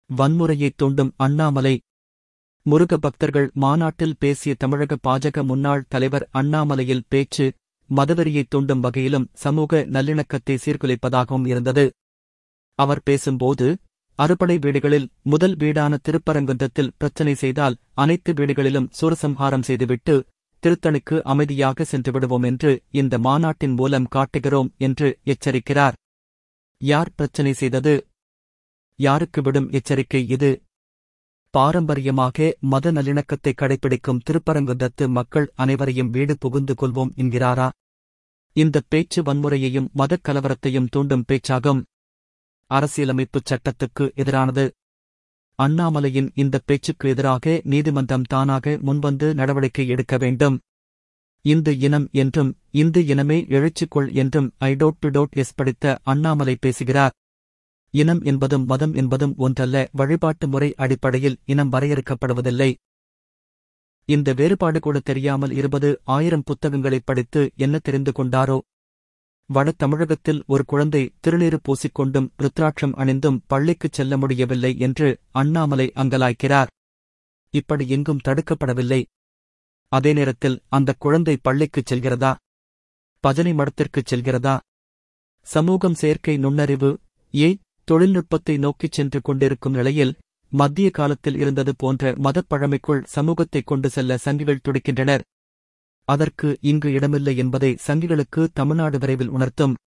வன்முறையைத் தூண்டும் அண்ணாமலை முருக பக்தர்கள் மாநாட்டில் பேசிய தமிழக பாஜக முன்னாள் தலைவர் அண்ணாமலையில் பேச்சு மதவெறியைத் தூண்டும் வகையிலும் சமூக நல்லிணக்கத்தை சீர்குலைப்பதாகவும் இருந்தது அவர் பேசும்போது அறுபடை வீடுகளில் முதல் வீடான திருப்பரங்குன்றத்தில் பிரச்சனை செய்தால் அனைத்து வீடுகளிலும் சூரசம்ஹாரம் செய்துவிட்டு திருத்தணிக்கு அமைதியாக சென்று விடுவோம் என்று இந்த மாநாட்டின் மூலம் காட்டுகிறோம் என்று எச்சரிக்கிறார் யார் பிரச்சனை செய்தது யாருக்கு விடும் எச்சரிக்கை இது பாரம்பரியமாக மத நல்லிணக்கத்தை கடைபிடிக்கும் திருப்பரங்குன்றத்து மக்கள் அனைவரையும் வீடு புகுந்து கொள்வோம் என்கிறாரா இந்தப் பேச்சு வன்முறையையும் மதக் கலவரத்தையும் தூண்டும் பேச்சாகும் அரசியலமைப்புச் சட்டத்துக்கு எதிரானது அண்ணாமலையின் இந்தப் பேச்சுக்கு எதிராக நீதிமன்றம் தானாக முன்வந்து நடவடிக்கை எடுக்க வேண்டும் இந்து இனம் என்றும் இந்து இனமே எழுச்சிக்கொள் என்றும் ஐ டோட் டு டோட் எஸ் படித்த அண்ணாமலை பேசுகிறார் இனம் என்பதும் மதம் என்பதும் ஒன்றல்ல வழிபாட்டு முறை அடிப்படையில் இனம் வரையறுக்கப்படுவதில்லை இந்த வேறுபாடு கூட தெரியாமல் இருபது ஆயிரம் புத்தகங்களைப் படித்து என்ன தெரிந்து கொண்டாரோ வட தமிழகத்தில் ஒரு குழந்தை திருநீறு பூசிக்கொண்டும் ருத்ராட்சம் அணிந்தும் பள்ளிக்குச் செல்ல முடியவில்லை என்று அண்ணாமலை அங்கலாய்க்கிறார் இப்படி எங்கும் தடுக்கப்படவில்லை அதே நேரத்தில் அந்த குழந்தை பள்ளிக்குச் செல்கிறதா பஜனை மடத்திற்குச் செல்கிறதா சமூகம் செயற்கை நுண்ணறிவு ஏ தொழில்நுட்பத்தை நோக்கிச் சென்று கொண்டிருக்கும் நிலையில் மத்திய காலத்தில் இருந்தது போன்ற மதப்பழமைக்குள் சமூகத்தைக் கொண்டு செல்ல சங்கிகள் துடிக்கின்றனர் அதற்கு இங்கு இடமில்லை என்பதை சங்கிகளுக்கு தமிழ்நாடு விரைவில் உணர்த்தும்